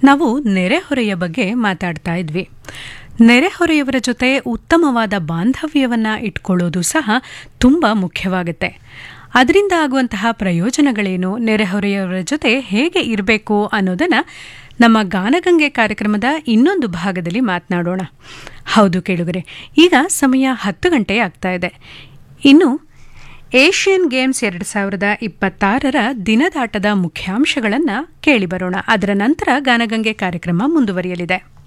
ನಾವು ನೆರೆಹೊರೆಯ ಬಗ್ಗೆ ಮಾತಾಡ್ತಾ ಇದ್ವಿ ನೆರೆಹೊರೆಯವರ ಜೊತೆ ಉತ್ತಮವಾದ ಬಾಂಧವ್ಯವನ್ನ ಇಟ್ಕೊಳ್ಳೋದು ಸಹ ತುಂಬ ಮುಖ್ಯವಾಗುತ್ತೆ ಅದರಿಂದ ಆಗುವಂತಹ ಪ್ರಯೋಜನಗಳೇನು ನೆರೆಹೊರೆಯವರ ಜೊತೆ ಹೇಗೆ ಇರಬೇಕು ಅನ್ನೋದನ್ನ ನಮ್ಮ ಗಾನಗಂಗೆ ಕಾರ್ಯಕ್ರಮದ ಇನ್ನೊಂದು ಭಾಗದಲ್ಲಿ ಮಾತನಾಡೋಣ ಹೌದು ಕೇಳುಗರೆ ಈಗ ಸಮಯ ಹತ್ತು ಗಂಟೆ ಆಗ್ತಾ ಇದೆ ಇನ್ನು ಏಷ್ಯನ್ ಗೇಮ್ಸ್ ಎರಡು ಸಾವಿರದ ಇಪ್ಪತ್ತಾರರ ದಿನದಾಟದ ಮುಖ್ಯಾಂಶಗಳನ್ನು ಕೇಳಿಬರೋಣ ಅದರ ನಂತರ ಗಾನಗಂಗೆ ಕಾರ್ಯಕ್ರಮ ಮುಂದುವರಿಯಲಿದೆ